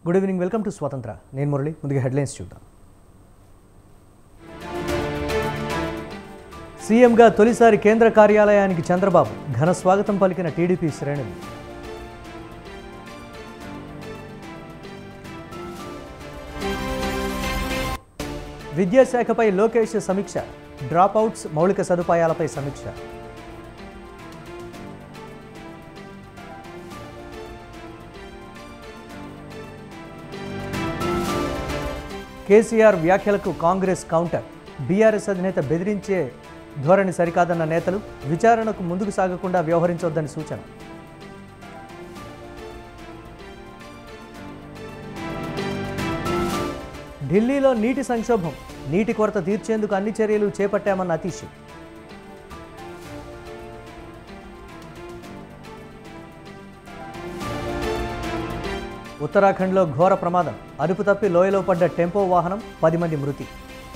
good evening welcome to స్వతంత్ర నేను మురళి ముందుగా హెడ్లైన్స్ చూద్దాం సీఎంగా తొలిసారి కేంద్ర కార్యాలయానికి చంద్రబాబు ఘన స్వాగతం పలికిన టీడీపీ శ్రేణులు విద్యాశాఖపై లోకేష్ సమీక్ష డ్రాప్అవుట్స్ మౌలిక సదుపాయాలపై సమీక్ష కేసీఆర్ వ్యాఖ్యలకు కాంగ్రెస్ కౌంటర్ బీఆర్ఎస్ అధినేత బెదిరించే ధోరణి సరికాదన్న నేతలు విచారణకు ముందుకు సాగకుండా వ్యవహరించొద్దని సూచన ఢిల్లీలో నీటి సంక్షోభం నీటి కొరత తీర్చేందుకు అన్ని చర్యలు చేపట్టామన్న అతీష్ ఉత్తరాఖండ్లో ఘోర ప్రమాదం అదుపు తప్పి లోయలో పడ్డ టెంపో వాహనం పది మంది మృతి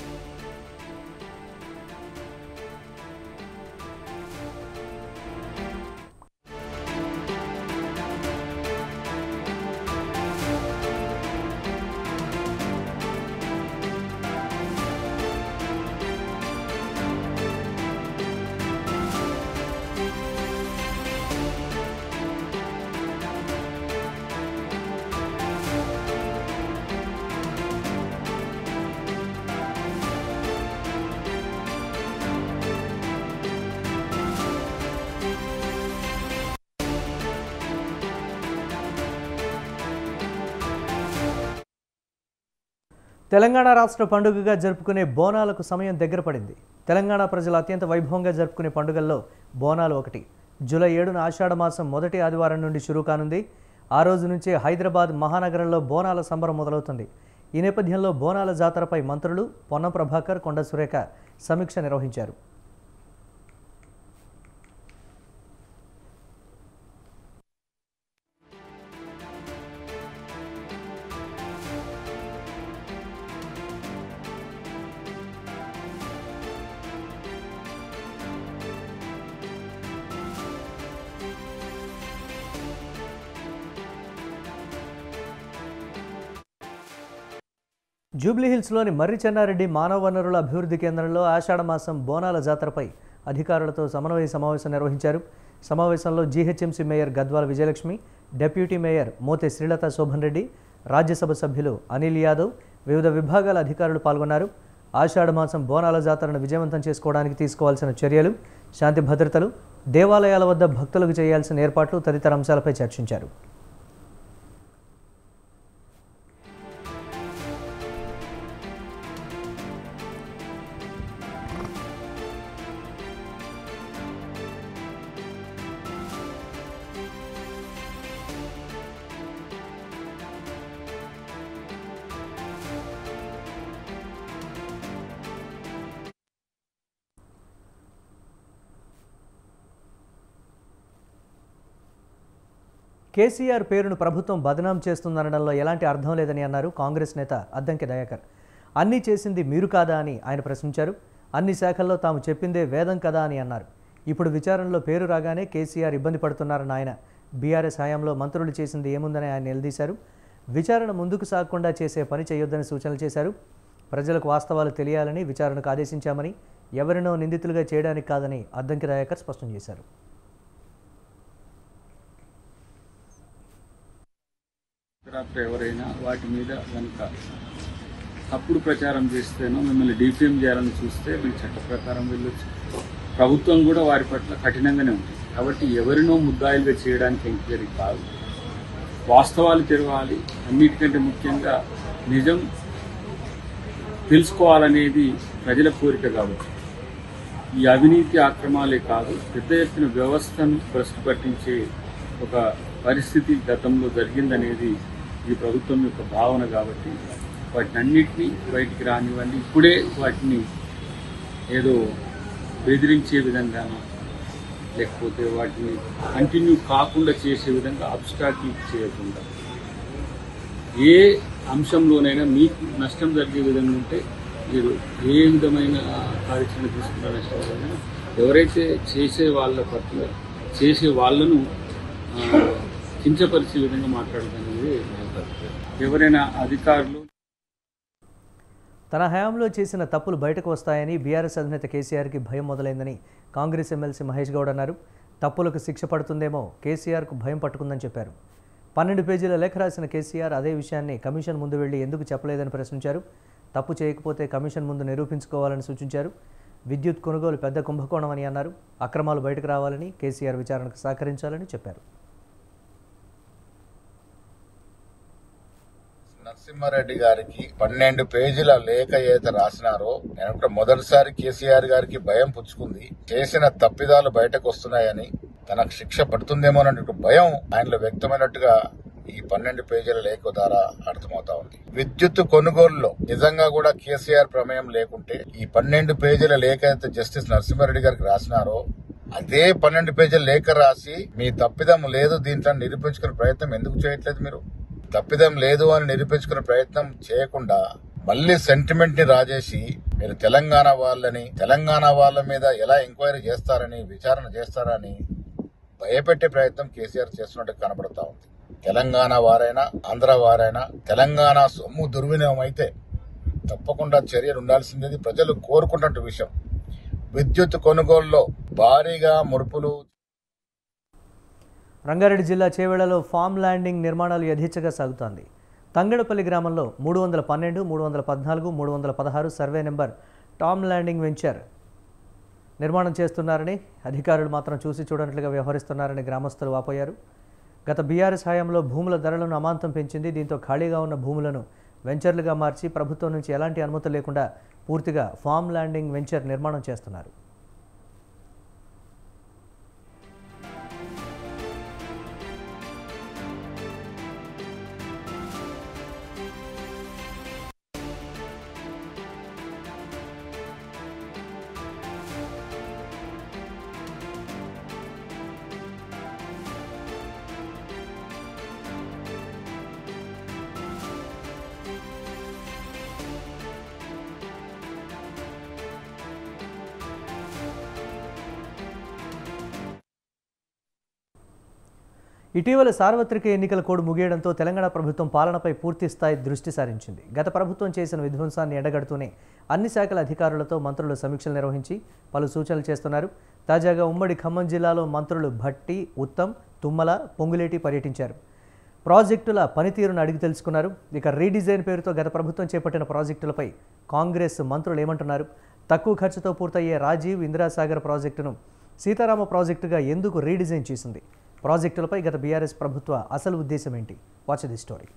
తెలంగాణ రాష్ట్ర పండుగగా జరుపుకునే బోనాలకు సమయం దగ్గర పడింది తెలంగాణ ప్రజలు అత్యంత వైభవంగా జరుపుకునే పండుగల్లో బోనాలు ఒకటి జూలై ఏడున ఆషాఢ మాసం మొదటి ఆదివారం నుండి షురూ కానుంది ఆ రోజు నుంచే హైదరాబాద్ మహానగరంలో బోనాల సంబరం మొదలవుతుంది ఈ నేపథ్యంలో బోనాల జాతరపై మంత్రులు పొన్నం ప్రభాకర్ కొండ సురేఖ సమీక్ష నిర్వహించారు జూబ్లీహిల్స్లోని మర్రి చెన్నారెడ్డి మానవ వనరుల అభివృద్ధి కేంద్రంలో ఆషాఢ మాసం బోనాల జాతరపై అధికారులతో సమన్వయ సమావేశం నిర్వహించారు సమావేశంలో GHMC mayor Gadwal Vijayalakshmi deputy mayor Mothe Srilatha Shobhan Reddy Rajya Sabha సభ్యులు అనిల్ యాదవ్ వివిధ విభాగాల అధికారులు పాల్గొన్నారు ఆషాఢ మాసం బోనాల జాతరను విజయవంతం చేసుకోవడానికి తీసుకోవాల్సిన చర్యలు శాంతి భద్రతలు దేవాలయాల వద్ద భక్తులకు చేయాల్సిన ఏర్పాట్లు తదితర అంశాలపై చర్చించారు కేసీఆర్ పేరును ప్రభుత్వం బదనాం చేస్తుందనడంలో ఎలాంటి అర్థం లేదని అన్నారు కాంగ్రెస్ నేత అద్దంకి దయాకర్ అన్నీ చేసింది మీరు కాదా అని ఆయన ప్రశ్నించారు అన్ని శాఖల్లో తాము చెప్పిందే వేదం కదా అని అన్నారు ఇప్పుడు విచారణలో పేరు రాగానే కేసీఆర్ ఇబ్బంది పడుతున్నారని ఆయన బీఆర్ఎస్ హయాంలో మంత్రులు చేసింది ఏముందని ఆయన నిలదీశారు విచారణ ముందుకు సాగకుండా చేసే పని చేయొద్దని సూచనలు చేశారు ప్రజలకు వాస్తవాలు తెలియాలని విచారణకు ఆదేశించామని ఎవరినో నిందితులుగా చేయడానికి కాదని అద్దంకి దయాకర్ స్పష్టం చేశారు రాత్రి ఎవరైనా వాటి మీద కనుక తప్పుడు ప్రచారం చేస్తేనో మిమ్మల్ని డిఫేమ్ చేయాలని చూస్తే మీరు చట్ట ప్రకారం వెళ్ళొచ్చు ప్రభుత్వం కూడా వారి పట్ల కఠినంగానే ఉంటుంది కాబట్టి ఎవరినో ముద్దాయిలుగా చేయడానికి ఎంక్వైరీ కాదు వాస్తవాలు తెరవాలి అన్నిటికంటే ముఖ్యంగా నిజం తెలుసుకోవాలనేది ప్రజల కోరిక కాబట్టి ఈ అవినీతి ఆక్రమాలే కాదు పెద్ద ఎత్తున వ్యవస్థను భ్రష్టు పట్టించే ఒక పరిస్థితి గతంలో జరిగిందనేది ఈ ప్రభుత్వం యొక్క భావన కాబట్టి వాటిని అన్నిటినీ బయటికి రానివ్వండి ఇప్పుడే వాటిని ఏదో బెదిరించే విధంగానో లేకపోతే వాటిని కంటిన్యూ కాకుండా చేసే విధంగా అబ్స్టాకిల్ చేయకుండా ఏ అంశంలోనైనా మీకు నష్టం జరిగే విధంగా ఉంటే మీరు ఏ విధమైన కార్యాచరణ తీసుకున్న నష్టం జరిగినా ఎవరైతే చేసే వాళ్ళ పట్ల చేసే వాళ్ళను ఆ, కించపరిచే విధంగా మాట్లాడడం అనేది ఎవరైనా అధికారులు తన హయాంలో చేసిన తప్పులు బయటకు వస్తాయని బీఆర్ఎస్ అధినేత కేసీఆర్కి భయం మొదలైందని కాంగ్రెస్ ఎమ్మెల్సీ మహేష్ గౌడ్ అన్నారు తప్పులకు శిక్ష పడుతుందేమో కేసీఆర్కు భయం పట్టుకుందని చెప్పారు పన్నెండు పేజీల లేఖ రాసిన కేసీఆర్ అదే విషయాన్ని కమిషన్ ముందు వెళ్లి ఎందుకు చెప్పలేదని ప్రశ్నించారు తప్పు చేయకపోతే కమిషన్ ముందు నిరూపించుకోవాలని సూచించారు విద్యుత్ కొనుగోలు పెద్ద కుంభకోణం అని అన్నారు అక్రమాలు బయటకు రావాలని కేసీఆర్ విచారణకు సహకరించాలని చెప్పారు నరసింహారెడ్డి గారికి పన్నెండు పేజీల లేఖ ఏదైతే రాసినారో నేను కూడా మొదటిసారి కేసీఆర్ గారికి భయం పుచ్చుకుంది చేసిన తప్పిదాలు బయటకు వస్తున్నాయని తనకు శిక్ష పడుతుందేమో అనే భయం ఆయనలో వ్యక్తమైనట్టుగా ఈ పన్నెండు పేజీల లేఖ ద్వారా అర్థమవుతా ఉంది విద్యుత్ కొనుగోలులో నిజంగా కూడా కేసీఆర్ ప్రమేయం లేకుంటే ఈ పన్నెండు పేజీల లేఖ అయితే జస్టిస్ నరసింహారెడ్డి గారికి రాసినారో అదే పన్నెండు పేజీల లేఖ రాసి మీ తప్పిదం లేదు దీంట్లో నిరూపించుకునే ప్రయత్నం ఎందుకు చేయట్లేదు మీరు తప్పిదం లేదు అని నిరూపించుకునే ప్రయత్నం చేయకుండా మళ్ళీ సెంటిమెంట్ ని రాజేసి మీరు తెలంగాణ వాళ్ళని తెలంగాణ వాళ్ళ మీద ఎలా ఎంక్వైరీ చేస్తారని విచారణ చేస్తారని భయపెట్టే ప్రయత్నం కేసీఆర్ చేస్తున్నట్టు కనబడతా ఉంది తెలంగాణ వారైనా ఆంధ్ర వారైనా తెలంగాణ సొమ్ము దుర్వినియోగం అయితే తప్పకుండా చర్యలు ఉండాల్సింది ప్రజలు కోరుకున్నట్టు విషయం విద్యుత్ కొనుగోలులో భారీగా ముడుపులు రంగారెడ్డి జిల్లా చేవేళ్లలో ఫామ్ ల్యాండింగ్ నిర్మాణాలు యథేచ్ఛగా సాగుతోంది తంగడపల్లి గ్రామంలో మూడు వందల పన్నెండు మూడు వందల పద్నాలుగు మూడు వందల పదహారు సర్వే నెంబర్ టామ్ ల్యాండింగ్ వెంచర్ నిర్మాణం చేస్తున్నారని అధికారులు మాత్రం చూసి చూడనట్లుగా వ్యవహరిస్తున్నారని గ్రామస్తులు వాపోయారు గత బీఆర్ఎస్ హయాంలో భూముల ధరలను అమాంతం పెంచింది దీంతో ఖాళీగా ఉన్న భూములను వెంచర్లుగా మార్చి ప్రభుత్వం నుంచి ఎలాంటి అనుమతి లేకుండా పూర్తిగా ఫామ్ ల్యాండింగ్ వెంచర్ నిర్మాణం చేస్తున్నారు ఇటీవల సార్వత్రిక ఎన్నికల కోడ్ ముగియడంతో తెలంగాణ ప్రభుత్వం పాలనపై పూర్తి స్థాయి దృష్టి సారించింది గత ప్రభుత్వం చేసిన విధ్వంసాన్ని ఎండగడుతూనే అన్ని శాఖల అధికారులతో మంత్రులు సమీక్షలు నిర్వహించి పలు సూచనలు చేస్తున్నారు తాజాగా ఉమ్మడి ఖమ్మం జిల్లాలో మంత్రులు భట్టి ఉత్తమ్ తుమ్మల పొంగులేటి పర్యటించారు ప్రాజెక్టుల పనితీరును అడిగి తెలుసుకున్నారు ఇక రీడిజైన్ పేరుతో గత ప్రభుత్వం చేపట్టిన ప్రాజెక్టులపై కాంగ్రెస్ మంత్రులు ఏమంటున్నారు తక్కువ ఖర్చుతో పూర్తయ్యే రాజీవ్ ఇందిరాసాగర్ ప్రాజెక్టును సీతారామ ప్రాజెక్టుగా ఎందుకు రీడిజైన్ చేసింది ప్రాజెక్టులపై గత బీఆర్ఎస్ ప్రభుత్వ అసలు ఉద్దేశం ఏంటి వాచ్ ది స్టోరీ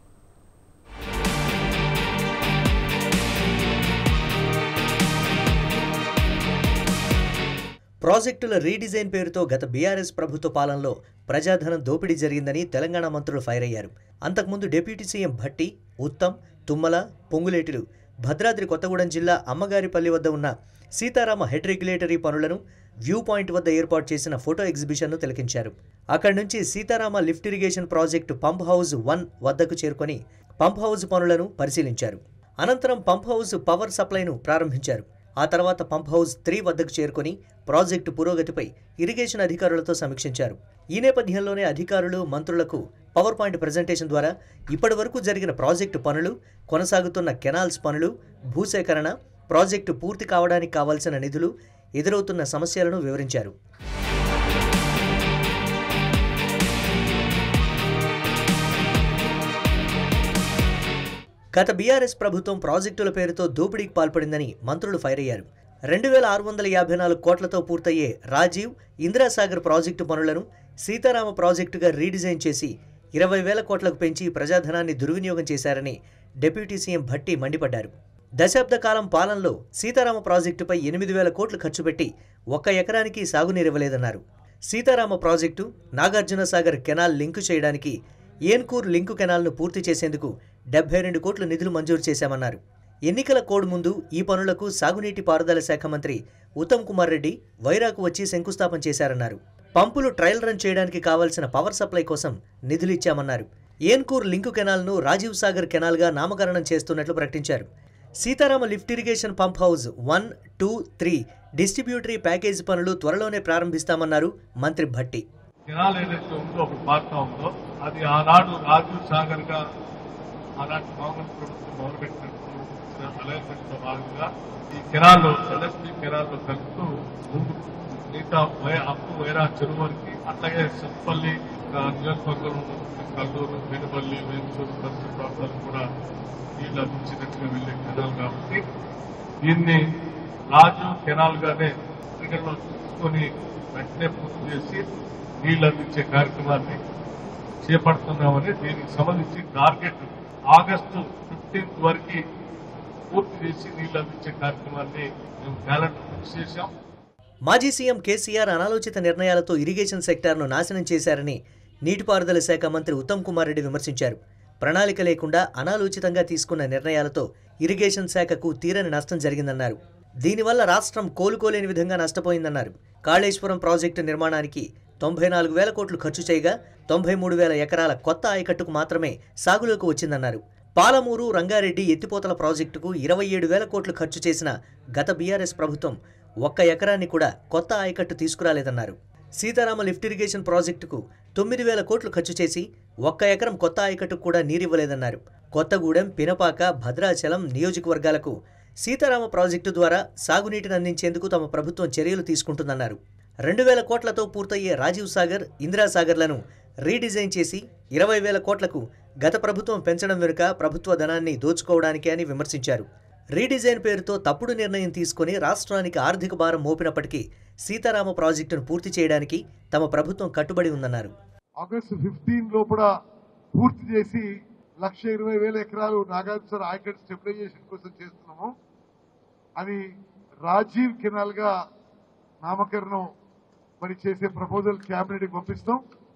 ప్రాజెక్టుల రీడిజైన్ పేరుతో గత బీఆర్ఎస్ ప్రభుత్వ పాలనలో ప్రజాధనం దోపిడీ జరిగిందని తెలంగాణ మంత్రులు ఫైర్ అయ్యారు అంతకుముందు డిప్యూటీ సీఎం భట్టి ఉత్తమ్ తుమ్మల పొంగులేటిలు భద్రాద్రి కొత్తగూడెం జిల్లా అమ్మగారిపల్లి వద్ద ఉన్న సీతారామ హెడ్ రెగ్యులేటరీ పనులను వ్యూ పాయింట్ వద్ద ఏర్పాటు చేసిన ఫోటో ఎగ్జిబిషన్ను తిలకించారు అక్కడి నుంచి Sitarama lift irrigation project pump house one వద్దకు చేరుకొని పంప్ హౌస్ పనులను పరిశీలించారు అనంతరం పంప్ హౌస్ పవర్ సప్లైను ప్రారంభించారు ఆ తర్వాత పంప్ హౌస్ త్రీ వద్దకు చేరుకొని ప్రాజెక్టు పురోగతిపై ఇరిగేషన్ అధికారులతో సమీక్షించారు ఈ నేపథ్యంలోనే అధికారులు మంత్రులకు పవర్ పాయింట్ ప్రజెంటేషన్ ద్వారా ఇప్పటి వరకు జరిగిన ప్రాజెక్టు పనులు కొనసాగుతున్న కెనాల్స్ పనులు భూసేకరణ ప్రాజెక్టు పూర్తి కావడానికి కావాల్సిన నిధులు ఎదురవుతున్న సమస్యలను వివరించారు గత బీఆర్ఎస్ ప్రభుత్వం ప్రాజెక్టుల పేరుతో దోపిడీకి పాల్పడిందని మంత్రులు ఫైర్ అయ్యారు రెండు వేల ఆరు వందల యాభై నాలుగు కోట్లతో పూర్తయ్యే రాజీవ్ ఇందిరాసాగర్ ప్రాజెక్టు పనులను సీతారామ ప్రాజెక్టుగా రీడిజైన్ చేసి ఇరవై వేల కోట్లకు పెంచి ప్రజాధనాన్ని దుర్వినియోగం చేశారని డిప్యూటీ సీఎం భట్టి మండిపడ్డారు దశాబ్ద కాలం పాలనలో సీతారామ ప్రాజెక్టుపై ఎనిమిది వేల కోట్లు ఖర్చు పెట్టి ఒక్క ఎకరానికి సాగునీరివ్వలేదన్నారు Sitarama project Nagarjuna Sagar canal link చేయడానికి ఏన్కూర్ లింకు కెనాల్ను పూర్తి చేసేందుకు డెబ్బై రెండు కోట్ల నిధులు మంజూరు చేశామన్నారు ఎన్నికల కోడ్ ముందు ఈ పనులకు సాగునీటి పారుదల శాఖ మంత్రి ఉత్తమ్ కుమార్ రెడ్డి వైరాకు వచ్చి శంకుస్థాపన చేశారన్నారు పంపులు ట్రయల్ రన్ చేయడానికి కావాల్సిన పవర్ సప్లై కోసం నిధులు ఇచ్చామన్నారు ఏన్కూర్ లింకు కెనాల్ను రాజీవ్ సాగర్ కెనాల్గా నామకరణం చేస్తున్నట్లు ప్రకటించారు Sitarama lift irrigation pump house one two three distributary package పనులు త్వరలోనే ప్రారంభిస్తామన్నారు మంత్రి భట్టి కెనాల్ ఏదైతే ఉందో ఒకటి పారుతా ఉందో అది ఆనాడు రాజీవ్ సాగర్ గా ఆనాటి కాంగ్రెస్ ప్రభుత్వం మొదలుపెట్టినట్టు అలైన్మెంట్ లో భాగంగా ఈ కెనాల్ ఎల్ఎస్పీ కెనాల్ లో కలుపుతూ ముందు మిగతా వై- అప్పు వైరా చెరువు వరకు అట్లాగే సత్పల్లి ఆ, నియోజకవర్గంలో ఉన్న కల్లూరు వెనుపల్లి వేంచూరు పరిసర ప్రాంతాలకు కూడా నీళ్లు అందించినట్టుగా వెళ్లే కెనాల్ కాబట్టి దీన్ని రాజు కెనాల్ గానే పరిగణలో తీసుకొని వెంటనే పూర్తి చేసి నీళ్లు అందించే కార్యక్రమాన్ని చేపడుతున్నామని దీనికి సంబంధించి టార్గెట్ ఆగస్టు ఫిఫ్టీన్త్ వరకు పూర్తి చేసి నీళ్లు అందించే కార్యక్రమాన్ని మేము క్యాలెండర్ ఫిక్స్ చేశాం మాజీ సీఎం కేసీఆర్ అనాలోచిత నిర్ణయాలతో ఇరిగేషన్ సెక్టార్ను నాశనం చేశారని నీటిపారుదల శాఖ మంత్రి ఉత్తమ్ కుమార్ రెడ్డి విమర్శించారు ప్రణాళిక లేకుండా అనాలోచితంగా తీసుకున్న నిర్ణయాలతో ఇరిగేషన్ శాఖకు తీరని నష్టం జరిగిందన్నారు దీనివల్ల రాష్ట్రం కోలుకోలేని విధంగా నష్టపోయిందన్నారు కాళేశ్వరం ప్రాజెక్టు నిర్మాణానికి తొంభై నాలుగు వేల కోట్లు ఖర్చు చేయగా తొంభై మూడు వేల ఎకరాల కొత్త ఆయకట్టుకు మాత్రమే సాగులోకి వచ్చిందన్నారు పాలమూరు రంగారెడ్డి ఎత్తిపోతల ప్రాజెక్టుకు ఇరవై ఏడు వేల కోట్లు ఖర్చు చేసిన గత బీఆర్ఎస్ ప్రభుత్వం ఒక్క ఎకరాన్ని కూడా కొత్త ఆయకట్టు తీసుకురాలేదన్నారు సీతారామ లిఫ్ట్ ఇరిగేషన్ ప్రాజెక్టుకు తొమ్మిది వేల కోట్లు ఖర్చు చేసి ఒక్క ఎకరం కొత్త ఆయకట్టుకు కూడా నీరివ్వలేదన్నారు కొత్తగూడెం పినపాక భద్రాచలం నియోజకవర్గాలకు సీతారామ ప్రాజెక్టు ద్వారా సాగునీటిని అందించేందుకు తమ ప్రభుత్వం చర్యలు తీసుకుంటుందన్నారు రెండు వేల కోట్లతో పూర్తయ్యే రాజీవ్ సాగర్ ఇందిరా సాగర్లను రీడిజైన్ చేసి ఇరవై వేల కోట్లకు గత ప్రభుత్వం పెంచడం వెనుక ప్రభుత్వ ధనాన్ని దోచుకోవడానికే అని విమర్శించారు రీడిజైన్ పేరుతో తప్పుడు నిర్ణయం తీసుకుని రాష్ట్రానికి ఆర్థిక భారం మోపినప్పటికీ సీతారామ ప్రాజెక్టును పూర్తి చేయడానికి తమ ప్రభుత్వం కట్టుబడి ఉందన్నారు ఆగస్టు ఫిఫ్టీన్ లోపల పూర్తి చేసి లక్ష ఇరవై వేల ఎకరాలు నాగార్జున ఆయకట్ స్టెబిలైజేషన్ కోసం చేస్తున్నాము అది రాజీవ్ కెనాల్ గా నామకరణం మరి చేసే ప్రపోజల్ క్యాబినెట్ కి పంపిస్తాం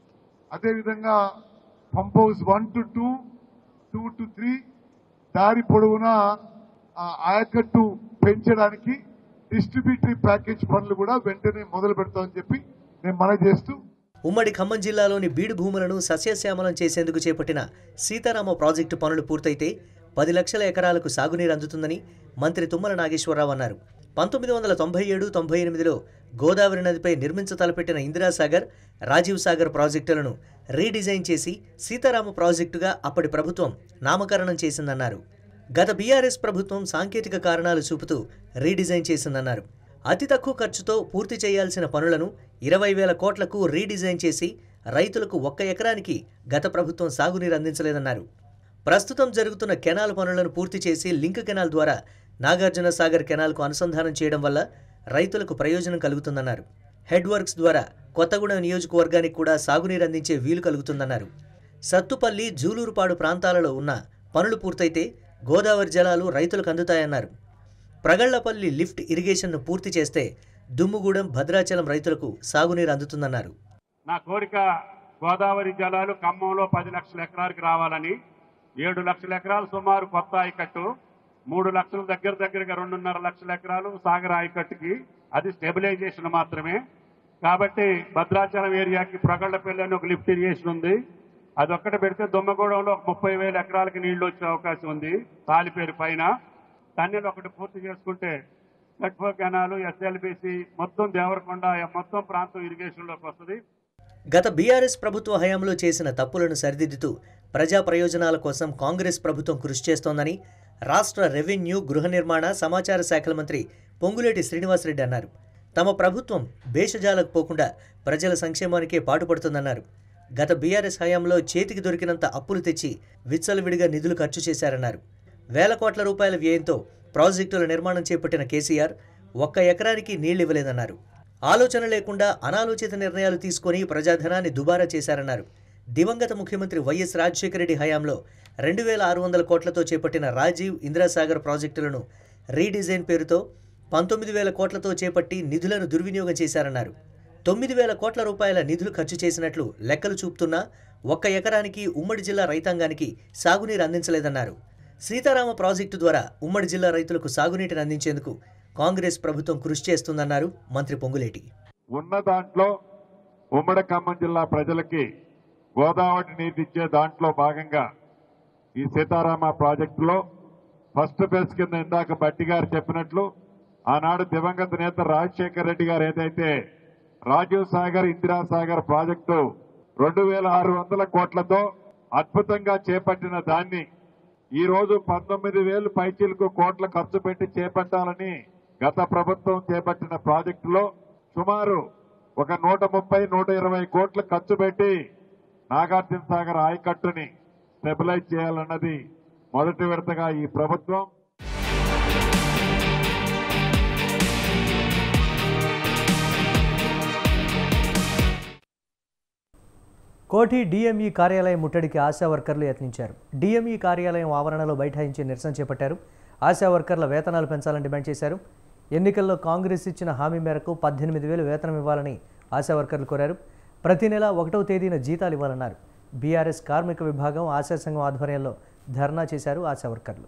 అదేవిధంగా pump house one two two two two three దారి పొడవునా ఆ ఆయకట్టు పెంచడానికి డిస్ట్రిబ్యూటరీ ప్యాకేజ్ పనులు కూడా వెంటనే మొదలు పెడతామని చెప్పి నేను మనవి చేస్తూ ఉమ్మడి ఖమ్మం జిల్లాలోని బీడు భూములను సస్యశ్యామలం చేసేందుకు చేపట్టిన సీతారామ ప్రాజెక్టు పనులు పూర్తయితే పది లక్షల ఎకరాలకు సాగునీరు అందుతుందని మంత్రి తుమ్మల నాగేశ్వరరావు అన్నారు పంతొమ్మిది వందల తొంభై ఏడు తొంభై ఎనిమిదిలో గోదావరి నదిపై నిర్మించ తలపెట్టిన ఇందిరాసాగర్ రాజీవ్ సాగర్ ప్రాజెక్టులను రీడిజైన్ చేసి సీతారామ ప్రాజెక్టుగా అప్పటి ప్రభుత్వం నామకరణం చేసిందన్నారు గత బీఆర్ఎస్ ప్రభుత్వం సాంకేతిక కారణాలు చూపుతూ రీడిజైన్ చేసిందన్నారు అతి తక్కువ ఖర్చుతో పూర్తి చేయాల్సిన పనులను ఇరవై వేల కోట్లకు రీడిజైన్ చేసి రైతులకు ఒక్క ఎకరానికి గత ప్రభుత్వం సాగునీరు అందించలేదన్నారు ప్రస్తుతం జరుగుతున్న కెనాల్ పనులను పూర్తి చేసి లింక్ కెనాల్ ద్వారా నాగార్జున సాగర్ కెనాల్కు అనుసంధానం చేయడం వల్ల రైతులకు ప్రయోజనం కలుగుతుందన్నారు హెడ్ వర్క్స్ ద్వారా కొత్తగూడెం నియోజకవర్గానికి కూడా సాగునీరు అందించే వీలు కలుగుతుందన్నారు సత్తుపల్లి జూలూరుపాడు ప్రాంతాలలో ఉన్న పనులు పూర్తయితే గోదావరి జలాలు రైతులకు అందుతాయన్నారు ప్రగళ్లపల్లి లిఫ్ట్ ఇరిగేషన్ను పూర్తి చేస్తే దుమ్ముగూడెం భద్రాచలం రైతులకు సాగునీరు అందుతుందన్నారు నా కోరిక గోదావరి జలాలు ఖమ్మంలో పది లక్షల ఎకరాలకు రావాలని ఏడు లక్షల ఎకరాలు సుమారు కొత్త ఆయకట్టు మూడు లక్షల దగ్గర దగ్గరగా రెండున్నర లక్షల ఎకరాలు సాగర్ ఆయకట్టుకి అది స్టెబిలైజేషన్ మాత్రమే కాబట్టి భద్రాచలం ఏరియాకి ప్రగళ్లపల్లి అని ఒక లిఫ్ట్ ఇరిగేషన్ ఉంది అది ఒక్కటి పెడితే దుమ్మగూడెంలో ఒక ముప్పై వేల ఎకరాలకి నీళ్లు వచ్చే అవకాశం ఉంది తాలిపేరు పైన తన్నీళ్ళు ఒకటి పూర్తి చేసుకుంటే కట్ఫో కెనాలు ఎస్ఎల్బిసి మొత్తం దేవరకొండ మొత్తం ప్రాంతం ఇరిగేషన్లోకి వస్తుంది గత బీఆర్ఎస్ ప్రభుత్వ హయాంలో చేసిన తప్పులను సరిదిద్దుతూ ప్రజా ప్రయోజనాల కోసం కాంగ్రెస్ ప్రభుత్వం కృషి చేస్తోందని రాష్ట్ర రెవెన్యూ గృహ నిర్మాణ సమాచార శాఖల మంత్రి పొంగులేటి శ్రీనివాసరెడ్డి అన్నారు తమ ప్రభుత్వం భేషజాలకు పోకుండా ప్రజల సంక్షేమానికే పాటుపడుతుందన్నారు గత బీఆర్ఎస్ హయాంలో చేతికి దొరికినంత అప్పులు తెచ్చి విచ్చలవిడిగా నిధులు ఖర్చు చేశారన్నారు వేల కోట్ల రూపాయల వ్యయంతో ప్రాజెక్టుల నిర్మాణం చేపట్టిన కేసీఆర్ ఒక్క ఎకరానికి నీళ్లివ్వలేదన్నారు ఆలోచన లేకుండా అనాలోచిత నిర్ణయాలు తీసుకొని ప్రజాధనాన్ని దుబారా చేశారన్నారు దివంగత ముఖ్యమంత్రి వైఎస్ రాజశేఖర రెడ్డి హయాంలో రెండు వేల ఆరు వందల కోట్లతో చేపట్టిన రాజీవ్ ఇందిరాసాగర్ ప్రాజెక్టులను రీడిజైన్ పేరుతో పంతొమ్మిది వేల కోట్లతో చేపట్టి నిధులను దుర్వినియోగం చేశారన్నారు తొమ్మిది వేల కోట్ల రూపాయల నిధులు ఖర్చు చేసినట్లు లెక్కలు చూపుతున్నా ఒక్క ఎకరానికి ఉమ్మడి జిల్లా రైతాంగానికి సాగునీరు అందించలేదన్నారు సీతారామ ప్రాజెక్టు ద్వారా ఉమ్మడి జిల్లా రైతులకు సాగునీటిని అందించేందుకు కాంగ్రెస్ ప్రభుత్వం కృషి చేస్తుందన్నారు మంత్రి పొంగులేటి ఉన్న దాంట్లో ఉమ్మడి ఖమ్మం జిల్లా ప్రజలకి గోదావరి నీటి ఇచ్చే దాంట్లో భాగంగా ఈ సీతారామ ప్రాజెక్టులో ఫస్ట్ ఫేజ్ కింద ఇందాక బట్టి గారు చెప్పినట్లు ఆనాడు దివంగత నేత రాజశేఖర రెడ్డి గారు ఏదైతే రాజీవ్ సాగర్ ఇందిరా సాగర్ ప్రాజెక్టు రెండు వేల ఆరు వందల కోట్లతో అద్భుతంగా చేపట్టిన దాన్ని ఈ రోజు పంతొమ్మిది వేలు పైచీలకు కోట్ల ఖర్చు పెట్టి చేపట్టాలని గత ప్రభుత్వం చేపట్టిన ప్రాజెక్టులో సుమారు ఒక నూట ముప్పై నూట ఇరవై కోట్ల ఖర్చు పెట్టి నాగార్జున సాగర్ ఆయకట్టుని స్టెబిలైజ్ చేయాలన్నది మొదటి విడతగా ఈ ప్రభుత్వం కోఠి డిఎంఈ కార్యాలయం ముట్టడికి ఆశా వర్కర్లు యత్నించారు డిఎంఈ కార్యాలయం ఆవరణలో బైఠాయించి నిరసన చేపట్టారు ఆశా వర్కర్ల వేతనాలు పెంచాలని డిమాండ్ చేశారు ఎన్నికల్లో కాంగ్రెస్ ఇచ్చిన హామీ మేరకు పద్దెనిమిది వేలు వేతనం ఇవ్వాలని ఆశా వర్కర్లు కోరారు ప్రతి నెల ఒకటవ తేదీన జీతాలు ఇవ్వాలన్నారు బీఆర్ఎస్ కార్మిక విభాగం ఆశా సంఘం ఆధ్వర్యంలో ధర్నా చేశారు ఆశా వర్కర్లు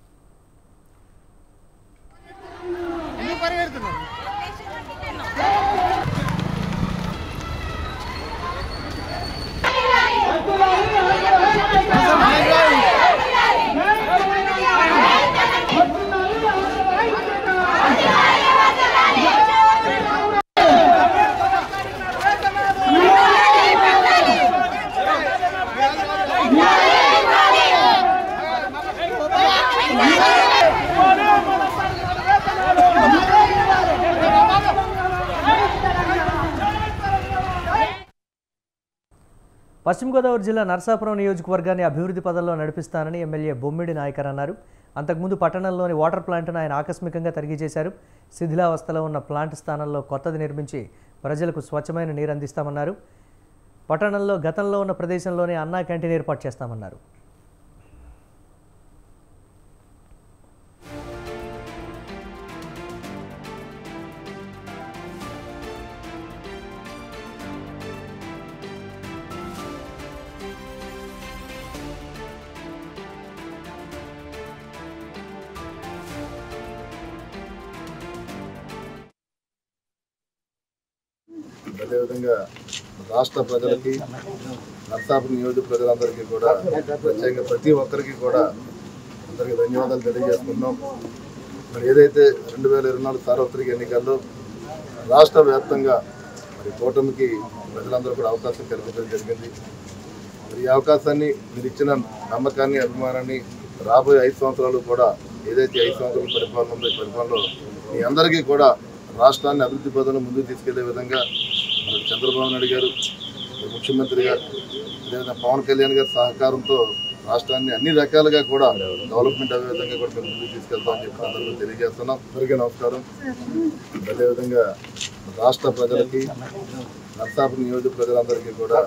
పశ్చిమ గోదావరి జిల్లా నరసాపురం నియోజకవర్గాన్ని అభివృద్ధి పదంలో నడిపిస్తానని ఎమ్మెల్యే బొమ్మిడి నాయకర్ అన్నారు అంతకుముందు పట్టణంలోని వాటర్ ప్లాంట్ను ఆయన ఆకస్మికంగా తనిఖీ చేశారు శిథిలావస్థలో ఉన్న ప్లాంట్ స్థానంలో కొత్తది నిర్మించి ప్రజలకు స్వచ్ఛమైన నీరు అందిస్తామన్నారు పట్టణంలో గతంలో ఉన్న ప్రదేశంలోనే అన్నా క్యాంటీన్ ఏర్పాటు చేస్తామన్నారు అదేవిధంగా రాష్ట్ర ప్రజలకి నర్సాపు నియోజక ప్రజలందరికీ కూడా ప్రత్యేకంగా ప్రతి ఒక్కరికి కూడా అందరికీ ధన్యవాదాలు తెలియజేసుకుంటున్నాం మరి ఏదైతే రెండు వేల ఇరవై నాలుగు సార్వత్రిక ఎన్నికల్లో రాష్ట్ర వ్యాప్తంగా మరి కూటమికి ప్రజలందరూ కూడా అవకాశం కల్పించడం జరిగింది మరి ఈ అవకాశాన్ని మీరు ఇచ్చిన నమ్మకాన్ని అభిమానాన్ని రాబోయే ఐదు సంవత్సరాలు కూడా ఏదైతే ఐదు సంవత్సరాల పరిపాలన ఉందో ఈ పరిపాలనలో మీ అందరికీ కూడా రాష్ట్రాన్ని అభివృద్ధి పదంలో ముందుకు తీసుకెళ్లే విధంగా మరి చంద్రబాబు నాయుడు గారు మరి ముఖ్యమంత్రిగా అదేవిధంగా పవన్ కళ్యాణ్ గారి సహకారంతో రాష్ట్రాన్ని అన్ని రకాలుగా కూడా డెవలప్మెంట్ అయ్యే విధంగా కూడా మేము ముందుకు తీసుకెళ్తామని చెప్పి అందరికీ తెలియజేస్తున్నాం అందరికీ నమస్కారం అదేవిధంగా రాష్ట్ర ప్రజలకి నర్సాపు నియోజక ప్రజలందరికీ కూడా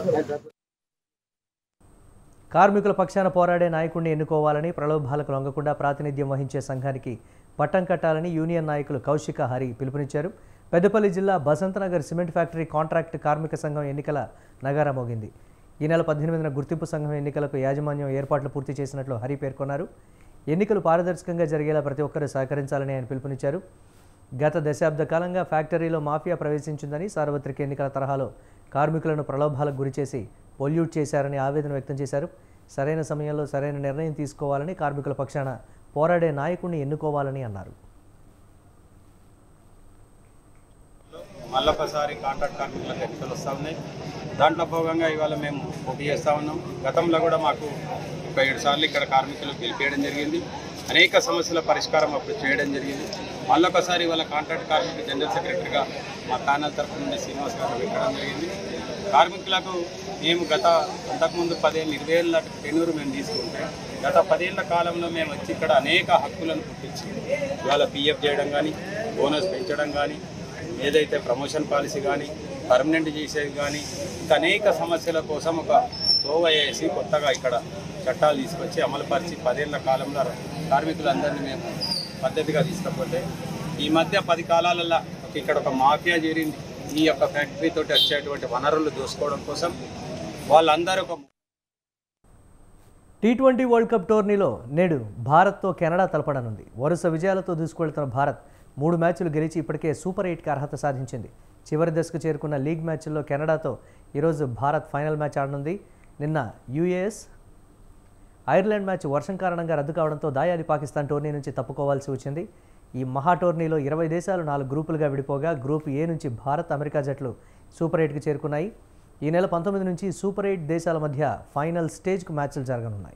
కార్మికుల పక్షాన పోరాడే నాయకుడిని ఎన్నుకోవాలని ప్రలోభాలకు లొంగకుండా ప్రాతినిధ్యం వహించే సంఘానికి పట్టం కట్టాలని యూనియన్ నాయకులు కౌశిక హరి పిలుపునిచ్చారు పెద్దపల్లి జిల్లా బసంతనగర్ సిమెంట్ ఫ్యాక్టరీ కాంట్రాక్ట్ కార్మిక సంఘం ఎన్నికల నగారా మోగింది ఈ నెల పద్దెనిమిదిన గుర్తింపు సంఘం ఎన్నికలకు యాజమాన్యం ఏర్పాట్లు పూర్తి చేసినట్లు హరి పేర్కొన్నారు ఎన్నికలు పారదర్శకంగా జరిగేలా ప్రతి ఒక్కరూ సహకరించాలని ఆయన పిలుపునిచ్చారు గత దశాబ్ద కాలంగా ఫ్యాక్టరీలో మాఫియా ప్రవేశించిందని సార్వత్రిక ఎన్నికల తరహాలో కార్మికులను ప్రలోభాలకు గురిచేసి పొల్యూట్ చేశారని ఆవేదన వ్యక్తం చేశారు సరైన సమయంలో సరైన నిర్ణయం తీసుకోవాలని కార్మికుల పక్షాన పోరాడే నాయకుడిని ఎన్నుకోవాలని అన్నారు మళ్ళొకసారి కాంట్రాక్ట్ కార్మికులకు ఎన్నికలు వస్తూ ఉన్నాయి దాంట్లో భాగంగా ఇవాళ మేము పోటీ చేస్తూ ఉన్నాం గతంలో కూడా మాకు ఒక ఏడు సార్లు ఇక్కడ కార్మికులు గెలిపేయడం జరిగింది అనేక సమస్యల పరిష్కారం అప్పుడు చేయడం జరిగింది మళ్ళొకసారి ఇవాళ కాంట్రాక్ట్ కార్మిక జనరల్ సెక్రటరీగా మా ప్యానల్ తరఫు నుండి శ్రీనివాస్ గారు పెట్టడం జరిగింది కార్మికులకు మేము గత అంతకుముందు పదేళ్ళు ఇరవై ఏళ్ళ టెన్యూర్ మేము తీసుకుంటే గత పదేళ్ల కాలంలో మేము వచ్చి ఇక్కడ అనేక హక్కులను పుట్టించి ఇవాళ పిఎఫ్ చేయడం కానీ బోనస్ పెంచడం కానీ ఏదైతే ప్రమోషన్ పాలసీ కానీ పర్మనెంట్ చేసేది కానీ ఇంకా అనేక సమస్యల కోసం ఒక తోవ వేసి కొత్తగా ఇక్కడ చట్టాలు తీసుకొచ్చి అమలుపరిచి పదేళ్ల కాలంలో కార్మికులందరినీ మేము పద్ధతిగా తీసుకపోతే ఈ మధ్య పది కాలాలలో ఒక ఇక్కడ ఒక మాఫియా చేరింది ఈ యొక్క ఫ్యాక్టరీ తోటి వచ్చేటువంటి వనరులు దోసుకోవడం కోసం వాళ్ళందరూ ఒక టీ ట్వంటీ వరల్డ్ కప్ టోర్నీలో నేడు భారత్తో కెనడా తలపడనుంది వరుస విజయాలతో దూసుకెళ్తున్న భారత్ మూడు మ్యాచ్లు గెలిచి ఇప్పటికే సూపర్ ఎయిట్కి అర్హత సాధించింది చివరి దశకు చేరుకున్న లీగ్ మ్యాచ్ల్లో కెనడాతో ఈరోజు భారత్ ఫైనల్ మ్యాచ్ ఆడనుంది నిన్న యుఏఎస్ ఐర్లాండ్ మ్యాచ్ వర్షం కారణంగా రద్దు కావడంతో దాయాది పాకిస్తాన్ టోర్నీ నుంచి తప్పుకోవాల్సి వచ్చింది ఈ మహా టోర్నీలో ఇరవై దేశాలు నాలుగు గ్రూపులుగా విడిపోగా గ్రూప్ ఏ నుంచి భారత్ అమెరికా జట్లు సూపర్ ఎయిట్కి చేరుకున్నాయి ఈ నెల పంతొమ్మిది నుంచి సూపర్ ఎయిట్ దేశాల మధ్య ఫైనల్ స్టేజ్కు మ్యాచ్లు జరగనున్నాయి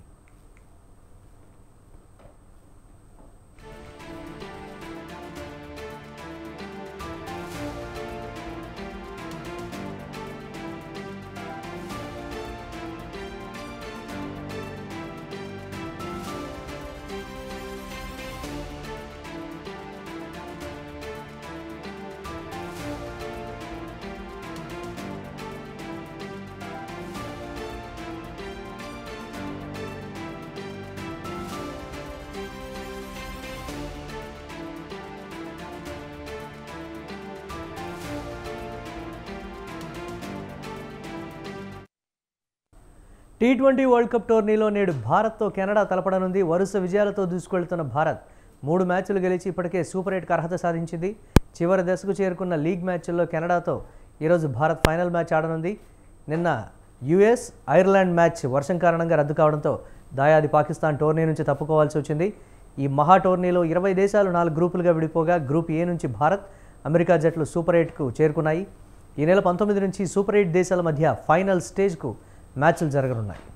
టీ ట్వంటీ వరల్డ్ కప్ టోర్నీలో నేడు భారత్తో కెనడా తలపడనుంది వరుస విజయాలతో దూసుకెళ్తున్న భారత్ మూడు మ్యాచ్లు గెలిచి ఇప్పటికే సూపర్ ఎయిట్కి అర్హత సాధించింది చివరి దశకు చేరుకున్న లీగ్ మ్యాచ్ల్లో కెనడాతో ఈరోజు భారత్ ఫైనల్ మ్యాచ్ ఆడనుంది నిన్న యుఎస్ ఐర్లాండ్ మ్యాచ్ వర్షం కారణంగా రద్దు కావడంతో దాయాది పాకిస్తాన్ టోర్నీ నుంచి తప్పుకోవాల్సి వచ్చింది ఈ మహా టోర్నీలో ఇరవై దేశాలు నాలుగు గ్రూపులుగా విడిపోగా గ్రూప్ ఏ నుంచి భారత్ అమెరికా జట్లు సూపర్ ఎయిట్కు చేరుకున్నాయి ఈ నెల పంతొమ్మిది నుంచి సూపర్ ఎయిట్ దేశాల మధ్య ఫైనల్ స్టేజ్కు మ్యాచ్లు జరగనున్నాయి